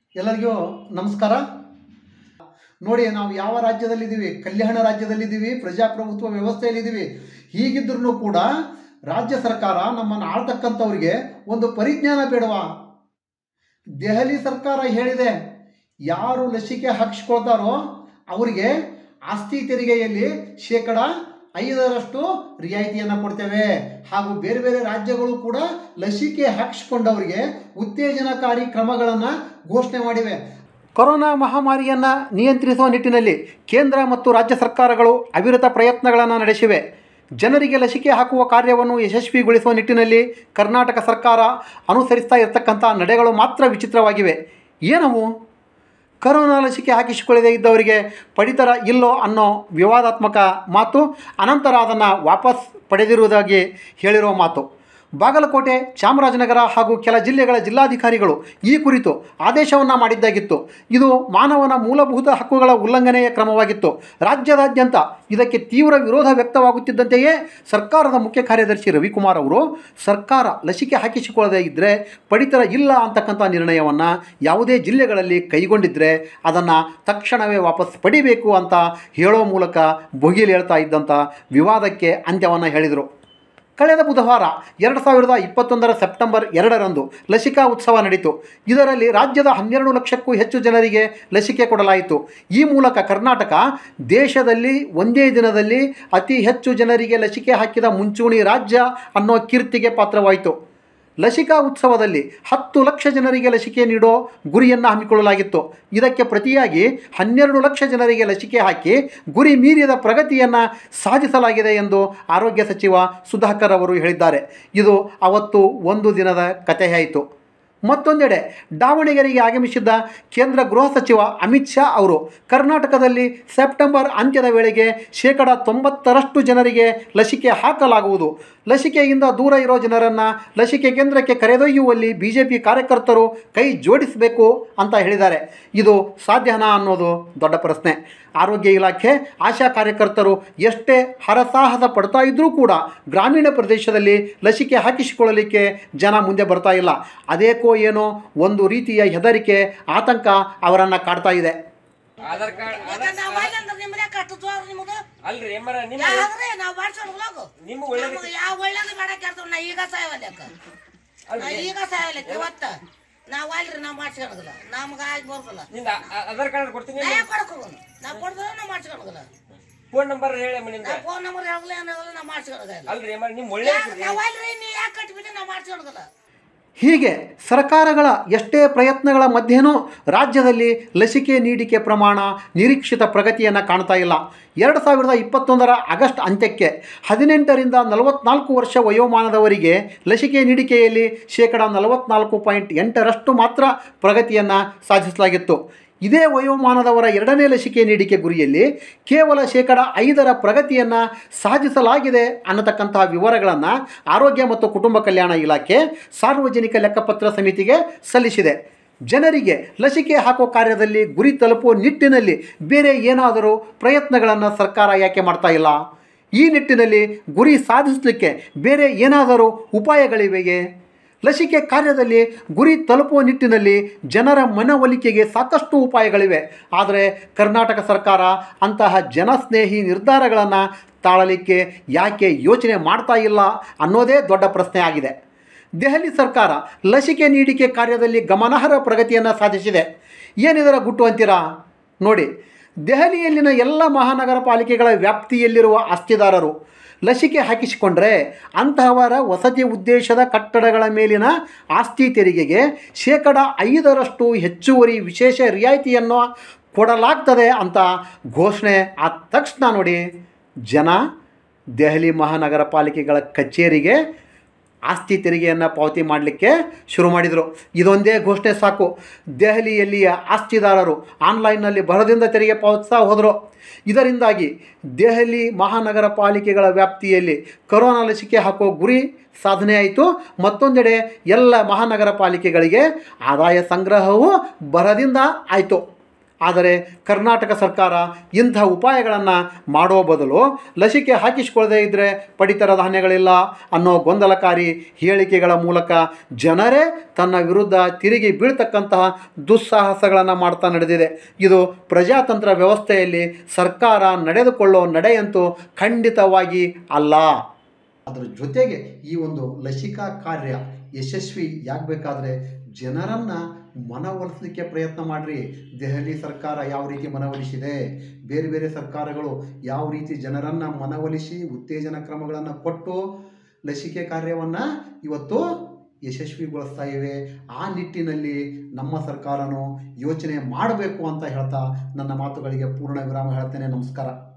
ಎಲ್ಲರಿಗೂ ನಮಸ್ಕಾರ ನೋಡಿ ನಾವು ಯಾವ ರಾಜ್ಯದಲ್ಲಿದ್ದೀವಿ ಕಲ್ಯಾಣ ರಾಜ್ಯದಲ್ಲಿದ್ದೀವಿ ಪ್ರಜಾಪ್ರಭುತ್ವ ವ್ಯವಸ್ಥೆಯಲ್ಲಿದ್ದೀವಿ ಹೀಗಿದ್ರೂ ಕೂಡ ರಾಜ್ಯ ಸರ್ಕಾರ ನಮ್ಮನ್ನು ಆಳ್ತಕ್ಕಂಥವ್ರಿಗೆ ಒಂದು ಪರಿಜ್ಞಾನ ಬೇಡವಾ ದೆಹಲಿ ಸರ್ಕಾರ ಹೇಳಿದೆ ಯಾರು ಲಸಿಕೆ ಹಾಕಿಸ್ಕೊಳ್ತಾರೋ ಅವರಿಗೆ ಆಸ್ತಿ ತೆರಿಗೆಯಲ್ಲಿ ಶೇಕಡ ಐದರಷ್ಟು ರಿಯಾಯಿತಿಯನ್ನು ಕೊಡ್ತೇವೆ ಹಾಗೂ ಬೇರೆ ಬೇರೆ ರಾಜ್ಯಗಳು ಕೂಡ ಲಸಿಕೆ ಹಾಕಿಸ್ಕೊಂಡವರಿಗೆ ಉತ್ತೇಜನಕಾರಿ ಕ್ರಮಗಳನ್ನು ಘೋಷಣೆ ಮಾಡಿವೆ ಕೊರೋನಾ ಮಹಾಮಾರಿಯನ್ನು ನಿಯಂತ್ರಿಸುವ ನಿಟ್ಟಿನಲ್ಲಿ ಕೇಂದ್ರ ಮತ್ತು ರಾಜ್ಯ ಸರ್ಕಾರಗಳು ಅವಿರತ ಪ್ರಯತ್ನಗಳನ್ನು ನಡೆಸಿವೆ ಜನರಿಗೆ ಲಸಿಕೆ ಹಾಕುವ ಕಾರ್ಯವನ್ನು ಯಶಸ್ವಿಗೊಳಿಸುವ ನಿಟ್ಟಿನಲ್ಲಿ ಕರ್ನಾಟಕ ಸರ್ಕಾರ ಅನುಸರಿಸ್ತಾ ಇರತಕ್ಕಂಥ ನಡೆಗಳು ಮಾತ್ರ ವಿಚಿತ್ರವಾಗಿವೆ ಏನವು ಕರೋನಾ ಲಸಿಕೆ ಹಾಕಿಸಿಕೊಳ್ಳದೇ ಇದ್ದವರಿಗೆ ಪಡಿತರ ಇಲ್ಲೋ ಅನ್ನೋ ವಿವಾದಾತ್ಮಕ ಮಾತು ಅನಂತರ ಅದನ್ನು ವಾಪಸ್ ಪಡೆದಿರುವುದಾಗಿ ಹೇಳಿರುವ ಮಾತು ಬಾಗಲಕೋಟೆ ಚಾಮರಾಜನಗರ ಹಾಗೂ ಕೆಲ ಜಿಲ್ಲೆಗಳ ಜಿಲ್ಲಾಧಿಕಾರಿಗಳು ಈ ಕುರಿತು ಆದೇಶವನ್ನು ಮಾಡಿದ್ದಾಗಿತ್ತು ಇದು ಮಾನವನ ಮೂಲಭೂತ ಹಕ್ಕುಗಳ ಉಲ್ಲಂಘನೆಯ ಕ್ರಮವಾಗಿತ್ತು ರಾಜ್ಯದಾದ್ಯಂತ ಇದಕ್ಕೆ ತೀವ್ರ ವಿರೋಧ ವ್ಯಕ್ತವಾಗುತ್ತಿದ್ದಂತೆಯೇ ಸರ್ಕಾರದ ಮುಖ್ಯ ಕಾರ್ಯದರ್ಶಿ ರವಿಕುಮಾರ್ ಅವರು ಸರ್ಕಾರ ಲಸಿಕೆ ಹಾಕಿಸಿಕೊಳ್ಳದೇ ಇದ್ದರೆ ಪಡಿತರ ಇಲ್ಲ ಅಂತಕ್ಕಂಥ ನಿರ್ಣಯವನ್ನು ಯಾವುದೇ ಜಿಲ್ಲೆಗಳಲ್ಲಿ ಕೈಗೊಂಡಿದ್ದರೆ ಅದನ್ನು ತಕ್ಷಣವೇ ವಾಪಸ್ ಪಡಿಬೇಕು ಅಂತ ಹೇಳೋ ಮೂಲಕ ಭುಗಿಲು ಹೇಳ್ತಾ ಇದ್ದಂಥ ವಿವಾದಕ್ಕೆ ಅಂತ್ಯವನ್ನು ಹೇಳಿದರು ಕಳೆದ ಬುಧವಾರ ಎರಡು ಸಾವಿರದ ಇಪ್ಪತ್ತೊಂದರ ಸೆಪ್ಟೆಂಬರ್ ಎರಡರಂದು ಲಸಿಕಾ ಉತ್ಸವ ನಡೆಯಿತು ಇದರಲ್ಲಿ ರಾಜ್ಯದ ಹನ್ನೆರಡು ಲಕ್ಷಕ್ಕೂ ಹೆಚ್ಚು ಜನರಿಗೆ ಲಸಿಕೆ ಕೊಡಲಾಯಿತು ಈ ಮೂಲಕ ಕರ್ನಾಟಕ ದೇಶದಲ್ಲಿ ಒಂದೇ ದಿನದಲ್ಲಿ ಅತಿ ಹೆಚ್ಚು ಜನರಿಗೆ ಲಸಿಕೆ ಹಾಕಿದ ಮುಂಚೂಣಿ ರಾಜ್ಯ ಅನ್ನೋ ಕೀರ್ತಿಗೆ ಪಾತ್ರವಾಯಿತು ಲಸಿಕಾ ಉತ್ಸವದಲ್ಲಿ ಹತ್ತು ಲಕ್ಷ ಜನರಿಗೆ ಲಸಿಕೆ ನೀಡೋ ಗುರಿಯನ್ನು ಹಮ್ಮಿಕೊಳ್ಳಲಾಗಿತ್ತು ಇದಕ್ಕೆ ಪ್ರತಿಯಾಗಿ ಹನ್ನೆರಡು ಲಕ್ಷ ಜನರಿಗೆ ಲಸಿಕೆ ಹಾಕಿ ಗುರಿ ಮೀರಿದ ಪ್ರಗತಿಯನ್ನು ಸಾಧಿಸಲಾಗಿದೆ ಎಂದು ಆರೋಗ್ಯ ಸಚಿವ ಸುಧಾಕರ್ ಅವರು ಹೇಳಿದ್ದಾರೆ ಇದು ಅವತ್ತು ಒಂದು ದಿನದ ಕಥೆಯಾಯಿತು ಮತ್ತೊಂದೆಡೆ ದಾವಣಗೆರೆಗೆ ಆಗಮಿಸಿದ್ದ ಕೇಂದ್ರ ಗೃಹ ಸಚಿವ ಅಮಿತ್ ಶಾ ಅವರು ಕರ್ನಾಟಕದಲ್ಲಿ ಸೆಪ್ಟೆಂಬರ್ ಅಂತ್ಯದ ವೇಳೆಗೆ ಶೇಕಡ ತೊಂಬತ್ತರಷ್ಟು ಜನರಿಗೆ ಲಸಿಕೆ ಹಾಕಲಾಗುವುದು ಲಸಿಕೆಯಿಂದ ದೂರ ಇರೋ ಜನರನ್ನು ಲಸಿಕೆ ಕೇಂದ್ರಕ್ಕೆ ಕರೆದೊಯ್ಯುವಲ್ಲಿ ಬಿ ಜೆ ಪಿ ಕಾರ್ಯಕರ್ತರು ಕೈ ಜೋಡಿಸಬೇಕು ಅಂತ ಹೇಳಿದ್ದಾರೆ ಇದು ಸಾಧ್ಯನಾ ಅನ್ನೋದು ದೊಡ್ಡ ಪ್ರಶ್ನೆ ಆರೋಗ್ಯ ಇಲಾಖೆ ಆಶಾ ಕಾರ್ಯಕರ್ತರು ಎಷ್ಟೇ ಹರಸಾಹಸ ಪಡ್ತಾ ಇದ್ದರೂ ಕೂಡ ಗ್ರಾಮೀಣ ಪ್ರದೇಶದಲ್ಲಿ ಲಸಿಕೆ ಹಾಕಿಸಿಕೊಳ್ಳಲಿಕ್ಕೆ ಜನ ಮುಂದೆ ಬರ್ತಾ ಇಲ್ಲ ಅದೇಕೋ ಏನೋ ಒಂದು ರೀತಿಯ ಹೆದರಿಕೆ ಆತಂಕ ಅವರನ್ನು ಕಾಡ್ತಾ ಇದೆ ಆಧಾರ್ ಕಾರ್ಡ್ ಯಾಕಂದ್ರೆ ನಾವ್ ಮಾಡ್ಲಂದ್ರ ನಿಮ್ಮನೆ ಕಟ್ಟುತ್ತೋ ಅವ್ರು ನಿಮ್ದು ಅಲ್ರಿ ಮರ ನಿಮ್ಮ ಯಾವ್ದ್ರೆ ನಾವ್ ಮಾಡ್ಸೋಣ ಹೋಗು ನಿಮ್ಮ ಒಳ್ಳೇದಕ್ಕೆ- ನಮ್ಗ್ ಯಾವ ಒಳ್ಳೇದು ಮಾಡಕ್ ಇರ್ತವ ನಾ ಈಗ ಸಾಯವಲ್ಯಾಕ ನಾ ಈಗ ಸಾಯವಲ್ಯಾಕ ಇವತ್ತ ನಾವ್ ಅಲ್ರಿ ನಾವ್ ಮಾಡ್ಸ್ಕೊಳಗಲ್ಲ ನಮ್ಗ ಆಗಿ ಬರ್ತಲ್ಲ ನಿಂದ ಆ- ಆಧಾರ್ ಕಾರ್ಡ್ ಕೊಡ್ತೀನಿ ನಾ ಯಾಕೆ ಕೊಡಕ್ ಹೋಗೋಣ ನಾವ್ ಕೊಡ್ದ್ರೆ ನಾವ್ ಮಾಡ್ಸ್ಕೊಳಗಲ್ಲ ಫೋನ್ ನಂಬರ್ ಹೇಳಿ ಮನಿಂದ ನಾ ಫೋನ್ ನಂಬರ್ ಹೇಳಲ್ಲ ಏನಾಗಲ್ಲ ನಾವ್ ಮಾಡ್ಸ್ಕೊಳಗಲ್ಲ ಅಲ್ರಿ ಮರ ನಿಮ್ ಒಳ್ಳೆ ನಾವ್ ಅಲ್ರಿ ನೀ ಯಾಕೆ ಕಟ್ಬಿಟ್ಟು ನಾವ್ ಮಾಡ್ಸ್ಕೊಳಗಲ್ಲ ಹೀಗೆ ಸರ್ಕಾರಗಳ ಎಷ್ಟೇ ಪ್ರಯತ್ನಗಳ ಮಧ್ಯೆನೂ ರಾಜ್ಯದಲ್ಲಿ ಲಸಿಕೆ ನೀಡಿಕೆ ಪ್ರಮಾಣ ನಿರೀಕ್ಷಿತ ಪ್ರಗತಿಯನ್ನು ಕಾಣ್ತಾ ಇಲ್ಲ ಎರಡು ಸಾವಿರದ ಇಪ್ಪತ್ತೊಂದರ ಆಗಸ್ಟ್ ಅಂತ್ಯಕ್ಕೆ ಹದಿನೆಂಟರಿಂದ ನಲವತ್ನಾಲ್ಕು ವರ್ಷ ವಯೋಮಾನದವರಿಗೆ ಲಸಿಕೆ ನೀಡಿಕೆಯಲ್ಲಿ ಶೇಕಡ ನಲವತ್ನಾಲ್ಕು ಪಾಯಿಂಟ್ ಎಂಟರಷ್ಟು ಮಾತ್ರ ಪ್ರಗತಿಯನ್ನು ಸಾಧಿಸಲಾಗಿತ್ತು ಇದೇ ವಯೋಮಾನದವರ ಎರಡನೇ ಲಸಿಕೆ ನೀಡಿಕೆ ಗುರಿಯಲ್ಲಿ ಕೇವಲ ಶೇಕಡ ಐದರ ಪ್ರಗತಿಯನ್ನು ಸಾಧಿಸಲಾಗಿದೆ ಅನ್ನತಕ್ಕಂತಹ ವಿವರಗಳನ್ನು ಆರೋಗ್ಯ ಮತ್ತು ಕುಟುಂಬ ಕಲ್ಯಾಣ ಇಲಾಖೆ ಸಾರ್ವಜನಿಕ ಲೆಕ್ಕಪತ್ರ ಸಮಿತಿಗೆ ಸಲ್ಲಿಸಿದೆ ಜನರಿಗೆ ಲಸಿಕೆ ಹಾಕೋ ಕಾರ್ಯದಲ್ಲಿ ಗುರಿ ತಲುಪುವ ನಿಟ್ಟಿನಲ್ಲಿ ಬೇರೆ ಏನಾದರೂ ಪ್ರಯತ್ನಗಳನ್ನು ಸರ್ಕಾರ ಯಾಕೆ ಮಾಡ್ತಾ ಇಲ್ಲ ಈ ನಿಟ್ಟಿನಲ್ಲಿ ಗುರಿ ಸಾಧಿಸಲಿಕ್ಕೆ ಬೇರೆ ಏನಾದರೂ ಉಪಾಯಗಳಿವೆಯೇ ಲಸಿಕೆ ಕಾರ್ಯದಲ್ಲಿ ಗುರಿ ತಲುಪುವ ನಿಟ್ಟಿನಲ್ಲಿ ಜನರ ಮನವೊಲಿಕೆಗೆ ಸಾಕಷ್ಟು ಉಪಾಯಗಳಿವೆ ಆದರೆ ಕರ್ನಾಟಕ ಸರ್ಕಾರ ಅಂತಹ ಜನಸ್ನೇಹಿ ನಿರ್ಧಾರಗಳನ್ನು ತಾಳಲಿಕ್ಕೆ ಯಾಕೆ ಯೋಚನೆ ಮಾಡ್ತಾ ಇಲ್ಲ ಅನ್ನೋದೇ ದೊಡ್ಡ ಪ್ರಶ್ನೆ ಆಗಿದೆ ದೆಹಲಿ ಸರ್ಕಾರ ಲಸಿಕೆ ನೀಡಿಕೆ ಕಾರ್ಯದಲ್ಲಿ ಗಮನಾರ್ಹ ಪ್ರಗತಿಯನ್ನು ಸಾಧಿಸಿದೆ ಏನಿದರ ಗುಟ್ಟು ಅಂತೀರಾ ನೋಡಿ ದೆಹಲಿಯಲ್ಲಿನ ಎಲ್ಲ ಮಹಾನಗರ ಪಾಲಿಕೆಗಳ ವ್ಯಾಪ್ತಿಯಲ್ಲಿರುವ ಆಸ್ತಿದಾರರು ಲಸಿಕೆ ಹಾಕಿಸಿಕೊಂಡ್ರೆ ಅಂತಹವರ ವಸತಿ ಉದ್ದೇಶದ ಕಟ್ಟಡಗಳ ಮೇಲಿನ ಆಸ್ತಿ ತೆರಿಗೆಗೆ ಶೇಕಡ ಐದರಷ್ಟು ಹೆಚ್ಚುವರಿ ವಿಶೇಷ ರಿಯಾಯಿತಿಯನ್ನು ಕೊಡಲಾಗ್ತದೆ ಅಂತ ಘೋಷಣೆ ಆದ ತಕ್ಷಣ ನೋಡಿ ಜನ ದೆಹಲಿ ಮಹಾನಗರ ಪಾಲಿಕೆಗಳ ಕಚೇರಿಗೆ ಆಸ್ತಿ ತೆರಿಗೆಯನ್ನು ಪಾವತಿ ಮಾಡಲಿಕ್ಕೆ ಶುರು ಮಾಡಿದರು ಇದೊಂದೇ ಘೋಷಣೆ ಸಾಕು ದೆಹಲಿಯಲ್ಲಿಯ ಆಸ್ತಿದಾರರು ಆನ್ಲೈನ್ನಲ್ಲಿ ಭರದಿಂದ ತೆರಿಗೆ ಪಾವತಿಸ್ತಾ ಹೋದರು ಇದರಿಂದಾಗಿ ದೆಹಲಿ ಮಹಾನಗರ ಪಾಲಿಕೆಗಳ ವ್ಯಾಪ್ತಿಯಲ್ಲಿ ಕೊರೋನಾ ಲಸಿಕೆ ಹಾಕೋ ಗುರಿ ಸಾಧನೆ ಆಯಿತು ಮತ್ತೊಂದೆಡೆ ಎಲ್ಲ ಮಹಾನಗರ ಪಾಲಿಕೆಗಳಿಗೆ ಆದಾಯ ಸಂಗ್ರಹವೂ ಭರದಿಂದ ಆಯಿತು ಆದರೆ ಕರ್ನಾಟಕ ಸರ್ಕಾರ ಇಂಥ ಉಪಾಯಗಳನ್ನು ಮಾಡೋ ಬದಲು ಲಸಿಕೆ ಹಾಕಿಸ್ಕೊಳ್ಳದೇ ಇದ್ದರೆ ಪಡಿತರ ಧಾನ್ಯಗಳಿಲ್ಲ ಅನ್ನೋ ಗೊಂದಲಕಾರಿ ಹೇಳಿಕೆಗಳ ಮೂಲಕ ಜನರೇ ತನ್ನ ವಿರುದ್ಧ ತಿರುಗಿ ಬೀಳ್ತಕ್ಕಂತಹ ದುಸ್ಸಾಹಸಗಳನ್ನು ಮಾಡ್ತಾ ನಡೆದಿದೆ ಇದು ಪ್ರಜಾತಂತ್ರ ವ್ಯವಸ್ಥೆಯಲ್ಲಿ ಸರ್ಕಾರ ನಡೆದುಕೊಳ್ಳೋ ನಡೆಯಂತೂ ಖಂಡಿತವಾಗಿ ಅಲ್ಲ ಅದರ ಜೊತೆಗೆ ಈ ಒಂದು ಲಸಿಕಾ ಕಾರ್ಯ ಯಶಸ್ವಿ ಆಗಬೇಕಾದ್ರೆ ಜನರನ್ನು ಮನವೊಲಿಸಲಿಕ್ಕೆ ಪ್ರಯತ್ನ ಮಾಡಿರಿ ದೆಹಲಿ ಸರ್ಕಾರ ಯಾವ ರೀತಿ ಮನವೊಲಿಸಿದೆ ಬೇರೆ ಬೇರೆ ಸರ್ಕಾರಗಳು ಯಾವ ರೀತಿ ಜನರನ್ನು ಮನವೊಲಿಸಿ ಉತ್ತೇಜನ ಕ್ರಮಗಳನ್ನು ಕೊಟ್ಟು ಲಸಿಕೆ ಕಾರ್ಯವನ್ನು ಇವತ್ತು ಯಶಸ್ವಿಗೊಳಿಸ್ತಾ ಇವೆ ಆ ನಿಟ್ಟಿನಲ್ಲಿ ನಮ್ಮ ಸರ್ಕಾರನೂ ಯೋಚನೆ ಮಾಡಬೇಕು ಅಂತ ಹೇಳ್ತಾ ನನ್ನ ಮಾತುಗಳಿಗೆ ಪೂರ್ಣ ವಿರಾಮ ಹೇಳ್ತೇನೆ ನಮಸ್ಕಾರ